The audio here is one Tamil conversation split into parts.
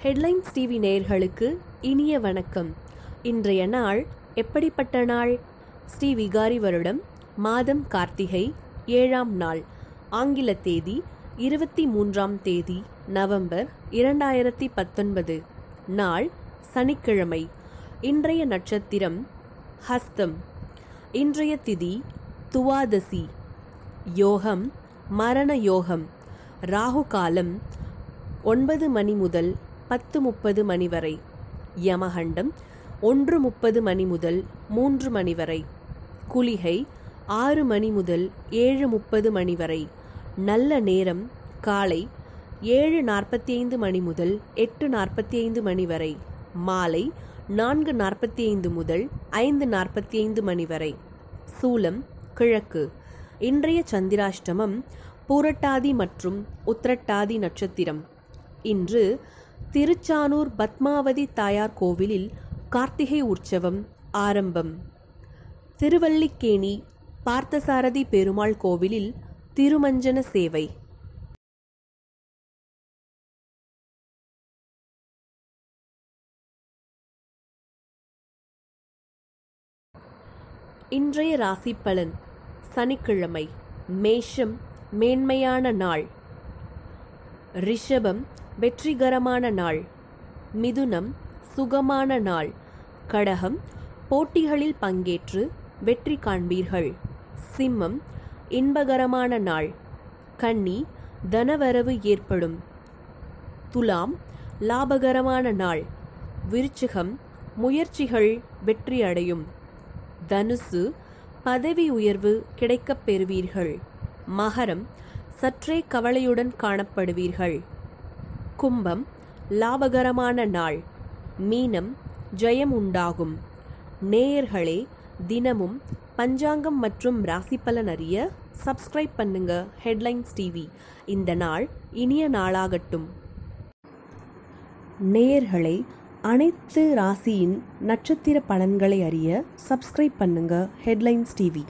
ஹெட்லைன்ஸ் டிவி நேயர்களுக்கு இனிய வணக்கம் இன்றைய நாள் எப்படிப்பட்ட நாள் ஸ்ரீ விகாரி வருடம் மாதம் கார்த்திகை ஏழாம் நாள் ஆங்கில தேதி இருபத்தி மூன்றாம் தேதி நவம்பர் இரண்டாயிரத்தி பத்தொன்பது நாள் சனிக்கிழமை இன்றைய நட்சத்திரம் ஹஸ்தம் இன்றைய திதி துவாதசி யோகம் மரண யோகம் ராகு காலம் ஒன்பது மணி முதல் பத்து முப்பது மணி வரை யமகண்டம் ஒன்று முப்பது மணி முதல் மூன்று மணி வரை குளிகை ஆறு மணி முதல் ஏழு முப்பது மணி வரை நல்ல நேரம் காலை ஏழு நாற்பத்தி ஐந்து மணி முதல் எட்டு நாற்பத்தி ஐந்து மணி வரை மாலை நான்கு நாற்பத்தி ஐந்து முதல் ஐந்து நாற்பத்தி ஐந்து மணி வரை சூலம் கிழக்கு இன்றைய சந்திராஷ்டமம் பூரட்டாதி மற்றும் உத்திரட்டாதி நட்சத்திரம் இன்று திருச்சானூர் பத்மாவதி தாயார் கோவிலில் கார்த்திகை உற்சவம் ஆரம்பம் திருவல்லிக்கேணி பார்த்தசாரதி பெருமாள் கோவிலில் திருமஞ்சன சேவை இன்றைய ராசி பலன் சனிக்கிழமை மேஷம் மேன்மையான நாள் ரிஷபம் வெற்றிகரமான நாள் மிதுனம் சுகமான நாள் கடகம் போட்டிகளில் பங்கேற்று வெற்றி காண்பீர்கள் சிம்மம் இன்பகரமான நாள் கன்னி தனவரவு ஏற்படும் துலாம் லாபகரமான நாள் விருச்சிகம் முயற்சிகள் வெற்றி அடையும் தனுசு பதவி உயர்வு கிடைக்கப் பெறுவீர்கள் மகரம் சற்றே கவலையுடன் காணப்படுவீர்கள் கும்பம் லாபகரமான நாள் மீனம் ஜெயம் உண்டாகும் நேயர்களே தினமும் பஞ்சாங்கம் மற்றும் ராசி பலன் அறிய சப்ஸ்கிரைப் பண்ணுங்க ஹெட்லைன்ஸ் டிவி இந்த நாள் இனிய நாளாகட்டும் நேயர்களே அனைத்து ராசியின் நட்சத்திர பலன்களை அறிய சப்ஸ்கிரைப் பண்ணுங்க ஹெட்லைன்ஸ் டிவி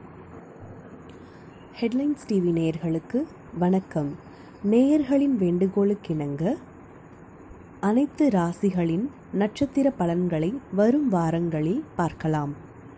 ஹெட்லைன்ஸ் டிவி நேயர்களுக்கு வணக்கம் நேயர்களின் வேண்டுகோளுக்கிணங்க அனைத்து ராசிகளின் நட்சத்திர பலன்களை வரும் வாரங்களில் பார்க்கலாம்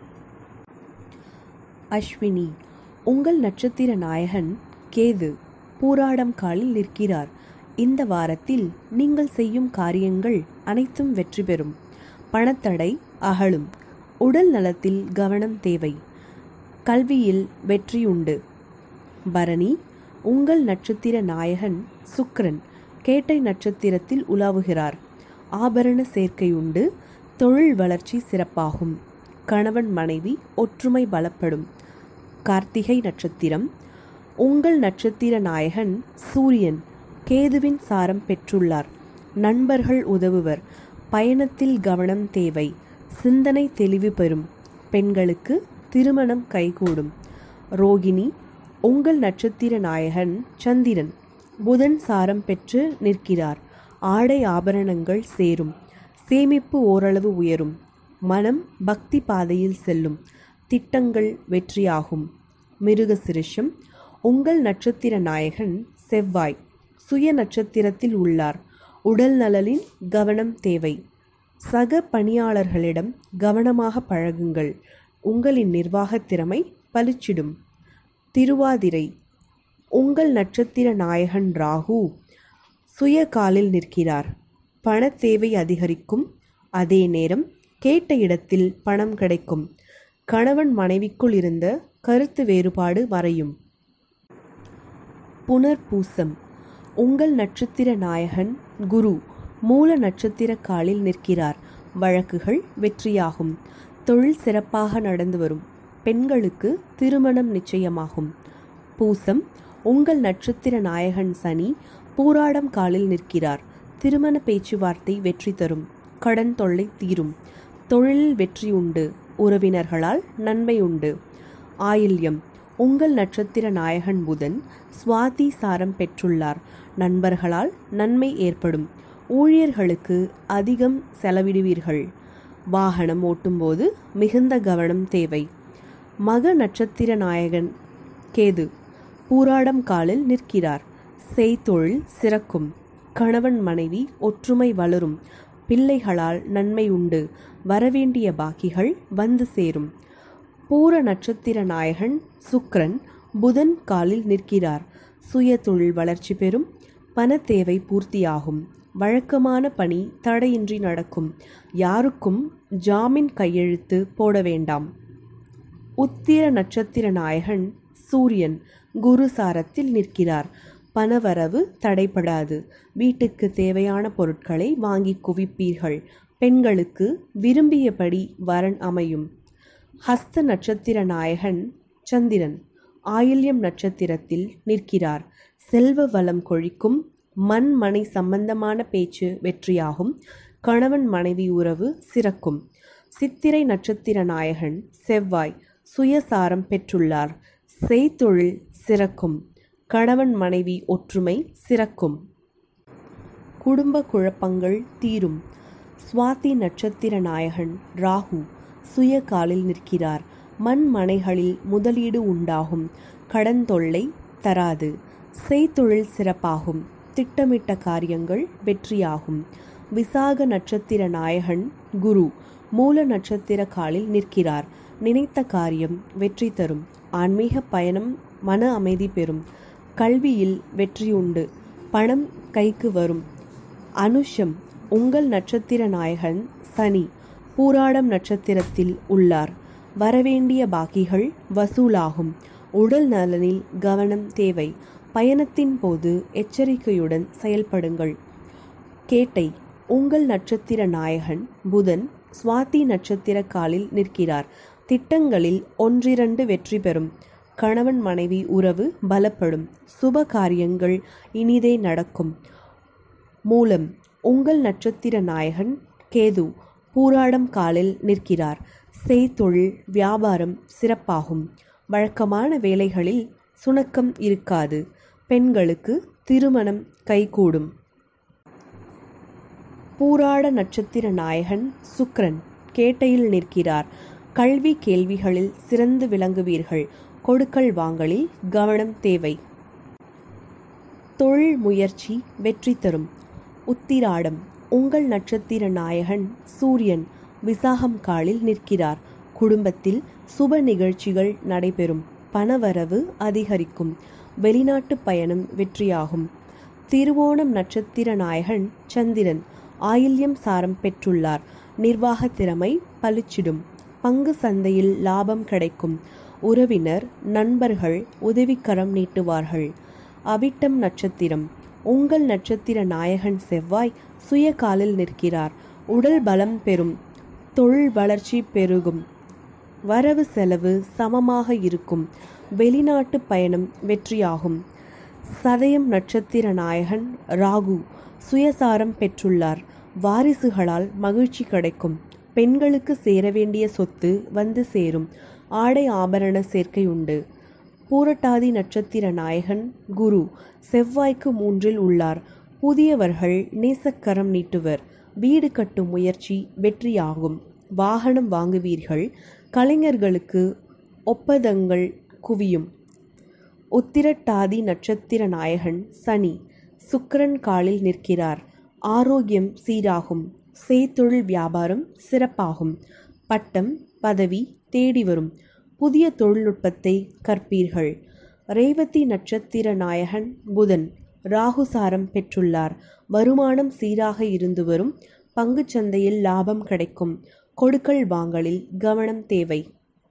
அஸ்வினி உங்கள் நட்சத்திர நாயகன் கேது பூராடம் காலில் நிற்கிறார் இந்த வாரத்தில் நீங்கள் செய்யும் காரியங்கள் அனைத்தும் வெற்றி பெறும் பணத்தடை அகலும் உடல் நலத்தில் கவனம் தேவை கல்வியில் வெற்றி உண்டு பரணி உங்கள் நட்சத்திர நாயகன் சுக்கிரன் கேட்டை நட்சத்திரத்தில் உலாவுகிறார் ஆபரண சேர்க்கை உண்டு தொழில் வளர்ச்சி சிறப்பாகும் கணவன் மனைவி ஒற்றுமை பலப்படும் கார்த்திகை நட்சத்திரம் உங்கள் நட்சத்திர நாயகன் சூரியன் கேதுவின் சாரம் பெற்றுள்ளார் நண்பர்கள் உதவுவர் பயணத்தில் கவனம் தேவை சிந்தனை தெளிவு பெறும் பெண்களுக்கு திருமணம் கைகூடும் ரோகிணி உங்கள் நட்சத்திர நாயகன் சந்திரன் புதன் சாரம் பெற்று நிற்கிறார் ஆடை ஆபரணங்கள் சேரும் சேமிப்பு ஓரளவு உயரும் மனம் பக்தி பாதையில் செல்லும் திட்டங்கள் வெற்றியாகும் மிருகசிருஷம் உங்கள் நட்சத்திர நாயகன் செவ்வாய் சுய நட்சத்திரத்தில் உள்ளார் உடல் நலனில் கவனம் தேவை சக பணியாளர்களிடம் கவனமாக பழகுங்கள் உங்களின் நிர்வாகத் திறமை பளிச்சிடும் திருவாதிரை உங்கள் நட்சத்திர நாயகன் ராகு சுய காலில் நிற்கிறார் பண தேவை அதிகரிக்கும் அதே நேரம் கேட்ட இடத்தில் பணம் கிடைக்கும் கணவன் மனைவிக்குள் இருந்த கருத்து வேறுபாடு மறையும் புனர்பூசம் உங்கள் நட்சத்திர நாயகன் குரு மூல நட்சத்திர காலில் நிற்கிறார் வழக்குகள் வெற்றியாகும் தொழில் சிறப்பாக நடந்து வரும் பெண்களுக்கு திருமணம் நிச்சயமாகும் பூசம் உங்கள் நட்சத்திர நாயகன் சனி பூராடம் காலில் நிற்கிறார் திருமண பேச்சுவார்த்தை வெற்றி தரும் கடன் தொல்லை தீரும் தொழிலில் வெற்றி உண்டு உறவினர்களால் நன்மை உண்டு ஆயில்யம் உங்கள் நட்சத்திர நாயகன் புதன் சுவாதி சாரம் பெற்றுள்ளார் நண்பர்களால் நன்மை ஏற்படும் ஊழியர்களுக்கு அதிகம் செலவிடுவீர்கள் வாகனம் ஓட்டும்போது மிகுந்த கவனம் தேவை மக நட்சத்திர நாயகன் கேது பூராடம் காலில் நிற்கிறார் செய்தொழில் சிறக்கும் கணவன் மனைவி ஒற்றுமை வளரும் பிள்ளைகளால் நன்மை உண்டு வரவேண்டிய பாக்கிகள் வந்து சேரும் பூர நட்சத்திர நாயகன் சுக்ரன் புதன் காலில் நிற்கிறார் சுய தொழில் வளர்ச்சி பெறும் பண தேவை பூர்த்தியாகும் வழக்கமான பணி தடையின்றி நடக்கும் யாருக்கும் ஜாமீன் கையெழுத்து போட வேண்டாம் உத்திர நட்சத்திர நாயகன் சூரியன் குரு சாரத்தில் நிற்கிறார் பணவரவு தடைபடாது வீட்டுக்கு தேவையான பொருட்களை வாங்கி குவிப்பீர்கள் பெண்களுக்கு விரும்பியபடி வரன் அமையும் ஹஸ்த நட்சத்திர நாயகன் சந்திரன் ஆயில்யம் நட்சத்திரத்தில் நிற்கிறார் செல்வ வளம் கொழிக்கும் மண் மனை சம்பந்தமான பேச்சு வெற்றியாகும் கணவன் மனைவி உறவு சிறக்கும் சித்திரை நட்சத்திர நாயகன் செவ்வாய் சுயசாரம் பெற்றுள்ளார் செய்தொழில் சிறக்கும் கணவன் மனைவி ஒற்றுமை சிறக்கும் குடும்ப குழப்பங்கள் தீரும் சுவாதி நட்சத்திர நாயகன் ராகு சுய காலில் நிற்கிறார் மண் மனைகளில் முதலீடு உண்டாகும் கடன் தொல்லை தராது செய்தொழில் சிறப்பாகும் திட்டமிட்ட காரியங்கள் வெற்றியாகும் விசாக நட்சத்திர நாயகன் குரு மூல நட்சத்திர காலில் நிற்கிறார் நினைத்த காரியம் வெற்றி தரும் ஆன்மீக பயணம் மன அமைதி பெறும் கல்வியில் வெற்றியுண்டு பணம் கைக்கு வரும் அனுஷம் உங்கள் நட்சத்திர நாயகன் சனி பூராடம் நட்சத்திரத்தில் உள்ளார் வரவேண்டிய பாக்கிகள் வசூலாகும் உடல் நலனில் கவனம் தேவை பயணத்தின் போது எச்சரிக்கையுடன் செயல்படுங்கள் கேட்டை உங்கள் நட்சத்திர நாயகன் புதன் சுவாதி நட்சத்திர காலில் நிற்கிறார் திட்டங்களில் ஒன்றிரண்டு வெற்றி பெறும் கணவன் மனைவி உறவு பலப்படும் சுப காரியங்கள் இனிதே நடக்கும் மூலம் உங்கள் நட்சத்திர நாயகன் கேது பூராடம் காலில் நிற்கிறார் செய்தொழில் வியாபாரம் சிறப்பாகும் வழக்கமான வேலைகளில் சுணக்கம் இருக்காது பெண்களுக்கு திருமணம் கைகூடும் பூராட நட்சத்திர நாயகன் சுக்ரன் கேட்டையில் நிற்கிறார் கல்வி கேள்விகளில் சிறந்து விளங்குவீர்கள் கொடுக்கல் வாங்கலில் கவனம் தேவை தொழில் முயற்சி வெற்றி தரும் உத்திராடம் உங்கள் நட்சத்திர நாயகன் சூரியன் விசாகம் காலில் நிற்கிறார் குடும்பத்தில் சுப நிகழ்ச்சிகள் நடைபெறும் பணவரவு அதிகரிக்கும் வெளிநாட்டு பயணம் வெற்றியாகும் திருவோணம் நட்சத்திர நாயகன் சந்திரன் ஆயில்யம் சாரம் பெற்றுள்ளார் நிர்வாக திறமை பளிச்சிடும் பங்கு சந்தையில் லாபம் கிடைக்கும் உறவினர் நண்பர்கள் உதவிக்கரம் நீட்டுவார்கள் அவிட்டம் நட்சத்திரம் உங்கள் நட்சத்திர நாயகன் செவ்வாய் சுய காலில் நிற்கிறார் உடல் பலம் பெறும் தொழில் வளர்ச்சி பெருகும் வரவு செலவு சமமாக இருக்கும் வெளிநாட்டு பயணம் வெற்றியாகும் சதயம் நட்சத்திர நாயகன் ராகு சுயசாரம் பெற்றுள்ளார் வாரிசுகளால் மகிழ்ச்சி கிடைக்கும் பெண்களுக்கு சேர வேண்டிய சொத்து வந்து சேரும் ஆடை ஆபரண சேர்க்கை உண்டு பூரட்டாதி நட்சத்திர நாயகன் குரு செவ்வாய்க்கு மூன்றில் உள்ளார் புதியவர்கள் நேசக்கரம் நீட்டுவர் வீடு கட்டும் முயற்சி வெற்றியாகும் வாகனம் வாங்குவீர்கள் கலைஞர்களுக்கு ஒப்பதங்கள் குவியும் உத்திரட்டாதி நட்சத்திர நாயகன் சனி சுக்கிரன் காலில் நிற்கிறார் ஆரோக்கியம் சீராகும் செய்தொழில் வியாபாரம் சிறப்பாகும் பட்டம் பதவி தேடி வரும் புதிய தொழில்நுட்பத்தை கற்பீர்கள் ரேவதி நட்சத்திர நாயகன் புதன் ராகுசாரம் பெற்றுள்ளார் வருமானம் சீராக இருந்து வரும் பங்குச் சந்தையில் லாபம் கிடைக்கும் கொடுக்கல் வாங்கலில் கவனம் தேவை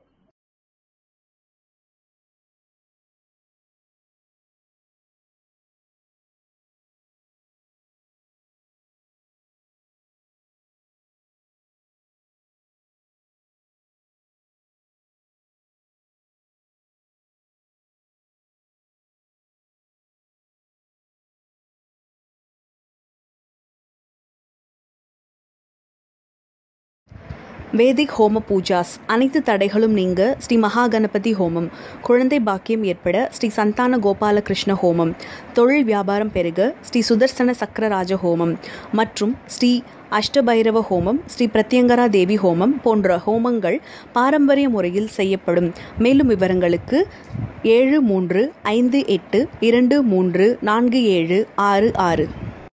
வேதிக் ஹோம பூஜாஸ் அனைத்து தடைகளும் நீங்க ஸ்ரீ மகா கணபதி ஹோமம் குழந்தை பாக்கியம் ஏற்பட ஸ்ரீ சந்தான கோபால கிருஷ்ண ஹோமம் தொழில் வியாபாரம் பெருக ஸ்ரீ சுதர்சன சக்கரராஜ ஹோமம் மற்றும் ஸ்ரீ அஷ்டபைரவ ஹோமம் ஸ்ரீ பிரத்யங்கரா தேவி ஹோமம் போன்ற ஹோமங்கள் பாரம்பரிய முறையில் செய்யப்படும் மேலும் விவரங்களுக்கு ஏழு மூன்று ஐந்து எட்டு இரண்டு மூன்று நான்கு ஏழு ஆறு ஆறு